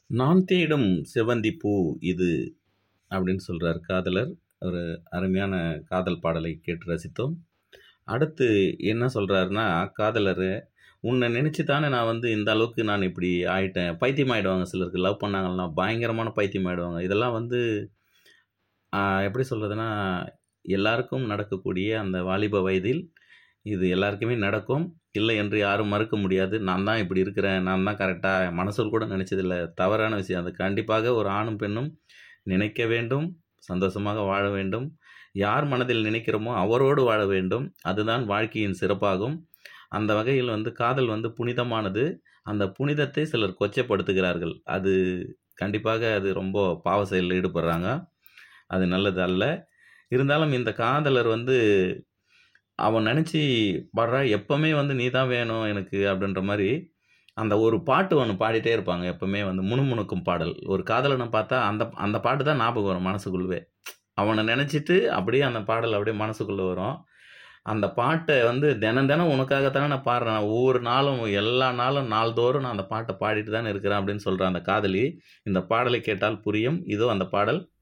நான் தேடும் செவ்வந்தி பூ இது அப்படின்னு சொல்றார் காதலர். ஒரு அருமையான காதல் பாடலை கேட்டு ரசித்தோம். அடுத்து என்ன சொல்றாருன்னா, காதலரு, "உன்ன நெனச்சு தானே நான் வந்து இந்த அளவுக்கு நான் இப்படி ஆயிட்டேன்." பைத்தியம் ஆயிடுவாங்க சிலருக்கு. லவ் பண்ணாங்கன்னா, பயங்கரமான பைத்தியம் ஆயிடுவாங்க. இதெல்லாம் வந்து அ எப்படி சொல்றதுன்னா, எல்லாருக்கும் நடக்கக்கூடிய அந்த வாலிப வயதில் இது எல்லாருக்குமே நடக்கும். இல்லை என்று யாரும் மறுக்க முடியாது. நான் தான் இப்படி இருக்கிறேன். நான் தான் கரெக்ட்டா மனசுல கூட நெனச்சதில்ல. தவறான விஷயம். அது கண்டிப்பாக ஒரு ஆணும், பெண்ணும் நினைக்க வேண்டும். சந்தோஷமாக வாழ வேண்டும். யார் மனதில் நினைக்கிறோமோ அவரோடு வாழ வேண்டும். அதுதான் வாழ்க்கையின் சிறப்பாகும். அந்த வகையில் வந்து காதல் வந்து புனிதமானது. அந்த புனிதத்தை சிலர் கொச்சைப்படுத்துகிறார்கள். அது கண்டிப்பாக அது ரொம்ப பாவ செயல்ல ஈடுபடுறாங்க. அது நல்லது அல்ல. இருந்தாலும் இந்த காதலர் வந்து அவன் நெனச்சு பாடுறா, எப்பவுமே வந்து "நீ தான் வேணும் எனக்கு" அப்படின்ற மாரி, அந்த ஒரு பாட்டு ஒண்ணு பாடிட்டே இருப்பாங்க. எப்பவுமே வந்து முணுமுணுக்கும் பாடல். ஒரு காதலன பார்த்தா அந்த அந்த பாட்டு தான் ஞாபகம் வரும் மனசுக்குள்ளவே. அவன நெனச்சிட்டு அப்படியே அந்த பாடல் அப்படியே மனசுக்குள்ள வரும். அந்த பாட்ட வந்து "தினம் தினம் உனக்காக தானே நான் பாடுறேன். ஒவ்வொரு நாளும், எல்லா நாளும், நாள்தோறும் நான் அந்த பாட்ட பாடிட்டு தானே இருக்கிறேன்" அப்படின்னு சொல்ற அந்த காதலி, இந்த பாடலை கேட்டால் புரியும். இதோ அந்த பாடல்.